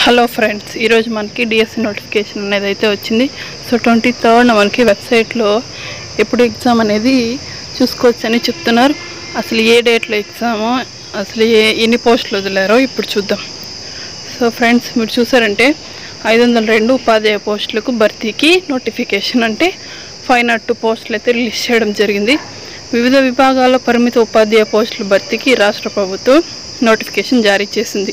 hello friends ఈరోజు మనకి DSC notification అనేది అయితే వచ్చింది సో ట్వంటీ థర్డ్ మనకి వెబ్సైట్లో ఎప్పుడు ఎగ్జామ్ అనేది చూసుకోవచ్చు అని చెప్తున్నారు అసలు ఏ డేట్లో ఎగ్జామో అసలు ఏ ఎన్ని పోస్టులు వదిలారో ఇప్పుడు చూద్దాం సో ఫ్రెండ్స్ మీరు చూసారంటే ఐదు వందల రెండు ఉపాధ్యాయ పోస్టులకు భర్తీకి నోటిఫికేషన్ అంటే ఫైవ్ నాట్ టూ పోస్టులు అయితే రిలీజ్ చేయడం జరిగింది వివిధ విభాగాల పరిమిత ఉపాధ్యాయ పోస్టుల భర్తీకి రాష్ట్ర ప్రభుత్వం నోటిఫికేషన్ జారీ చేసింది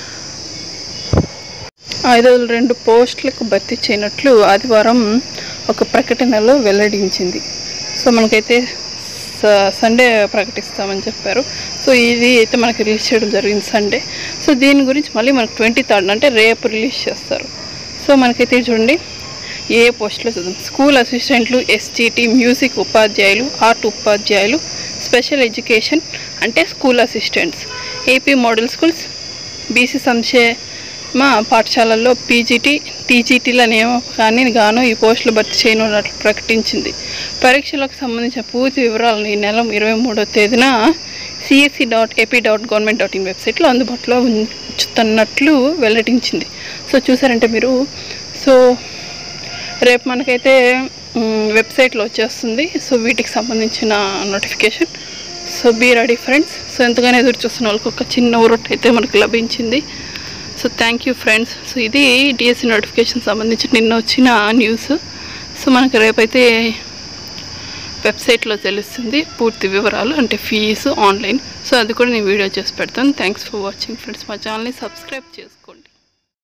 ఐదు వందల రెండు పోస్టులకు భర్తీ చేయనట్లు ఆదివారం ఒక ప్రకటనలో వెల్లడించింది సో మనకైతే స- సండే ప్రకటిస్తామని చెప్పారు సో ఇది అయితే మనకి రిలీజ్ చేయడం జరిగింది సండే సో దీని గురించి మళ్ళీ మనకు ట్వంటీ థర్డ్ అంటే రేపు రిలీజ్ చేస్తారు సో మనకైతే చూడండి ఏ ఏ పోస్టులో చూద్దాం స్కూల్ అసిస్టెంట్లు ఎస్టీటీ మ్యూజిక్ ఉపాధ్యాయులు ఆర్ట్ ఉపాధ్యాయులు స్పెషల్ ఎడ్యుకేషన్ అంటే school assistants AP model schools BC సంక్షేమ పాఠశాలల్లో పీజీటీ టీజీటీల నియామకాన్ని గాను ఈ పోస్టులు భర్తీ చేయనున్నట్లు ప్రకటించింది పరీక్షలకు సంబంధించిన పూర్తి వివరాలను ఈ నెల ఇరవై మూడో తేదీన CSC dot AP dot government dot in వెబ్సైట్లో అందుబాటులో ఉంచుతున్నట్లు వెల్లడించింది సో చూసారంటే మీరు సో రేపు మనకైతే మ్, వెబ్సైట్లో వచ్చేస్తుంది సో వీటికి సంబంధించిన notification so be ready friends so ఎంతగానో ఎదురు చూస్తున్న వాళ్ళకి ఒక చిన్న ఊరొట్టు అయితే మనకు లభించింది so thank you friends so ఇది డిఎస్సి నోటిఫికేషన్ సంబంధించి నిన్న వచ్చిన న్యూస్ సో మనకి రేపైతే వెబ్సైట్లో తెలుస్తుంది పూర్తి వివరాలు అంటే ఫీజు ఆన్లైన్ సో అది కూడా నేను వీడియో చేసి పెడతాను థ్యాంక్స్ ఫర్ వాచింగ్ ఫ్రెండ్స్ మా ఛానల్ని సబ్స్క్రైబ్ చేసుకోండి